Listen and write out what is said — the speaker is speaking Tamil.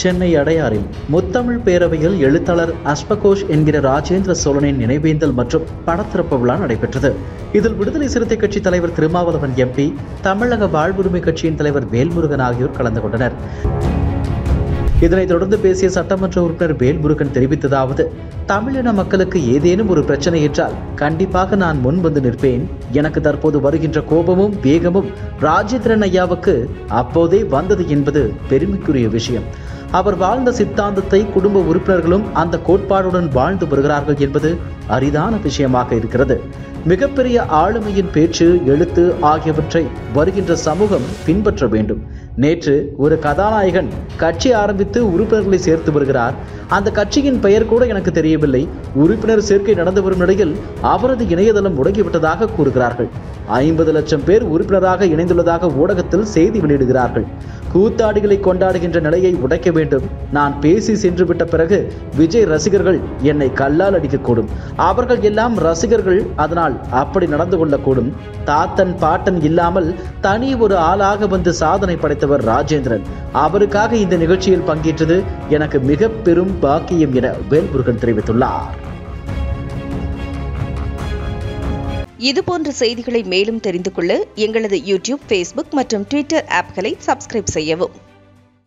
சென்னை அடையாறில் முத்தமிழ் பேரவையில் எழுத்தாளர் அஸ்பகோஷ் என்கிற ராஜேந்திர சோழனின் நினைவேந்தல் மற்றும் படத்திறப்பு விழா நடைபெற்றது இதில் விடுதலை சிறுத்தை கட்சி தலைவர் திருமாவளவன் எம்பி தமிழக வாழ்வுரிமை கட்சியின் தலைவர் வேல்முருகன் ஆகியோர் கலந்து கொண்டனர் இதனைத் தொடர்ந்து பேசிய சட்டமன்ற உறுப்பினர் வேல்முருகன் தெரிவித்ததாவது தமிழின மக்களுக்கு ஏதேனும் ஒரு பிரச்சனை என்றால் கண்டிப்பாக நான் முன் வந்து நிற்பேன் எனக்கு தற்போது வருகின்ற கோபமும் வேகமும் ராஜேந்திரன் ஐயாவுக்கு அப்போதே வந்தது என்பது பெருமைக்குரிய விஷயம் அவர் வாழ்ந்த சித்தாந்தத்தை குடும்ப உறுப்பினர்களும் அந்த கோட்பாடுடன் வாழ்ந்து வருகிறார்கள் என்பது அரிதான விஷயமாக இருக்கிறது மிகப்பெரிய ஆளுமையின் பேச்சு எழுத்து ஆகியவற்றை வருகின்ற சமூகம் பின்பற்ற வேண்டும் நேற்று ஒரு கதாநாயகன் கட்சி ஆரம்பித்து உறுப்பினர்களை சேர்த்து வருகிறார் அந்த கட்சியின் பெயர் கூட எனக்கு தெரியவில்லை உறுப்பினர் சேர்க்கை நடந்து வரும் நிலையில் அவரது இணையதளம் முடங்கிவிட்டதாக கூறுகிறார்கள் ஐம்பது லட்சம் பேர் உறுப்பினராக இணைந்துள்ளதாக ஊடகத்தில் செய்தி வெளியிடுகிறார்கள் கூத்தாடிகளை கொண்டாடுகின்ற நிலையை உடைக்க வேண்டும் நான் பேசி சென்று விட்ட பிறகு விஜய் ரசிகர்கள் என்னை கல்லால் அடிக்கக்கூடும் அவர்கள் எல்லாம் ரசிகர்கள் அதனால் அப்படி நடந்து கொள்ளக்கூடும் தாத்தன் பாட்டன் இல்லாமல் தனி ஒரு ஆளாக வந்து சாதனை படைத்தவர் ராஜேந்திரன் அவருக்காக இந்த நிகழ்ச்சியில் பங்கேற்றது எனக்கு மிக பெரும் பாக்கியம் என வேல்முருகன் தெரிவித்துள்ளார் இதுபோன்ற செய்திகளை மேலும் தெரிந்து கொள்ள எங்களது யூடியூப் ஃபேஸ்புக் மற்றும் ட்விட்டர் ஆப்களை சப்ஸ்கிரைப் செய்யவும்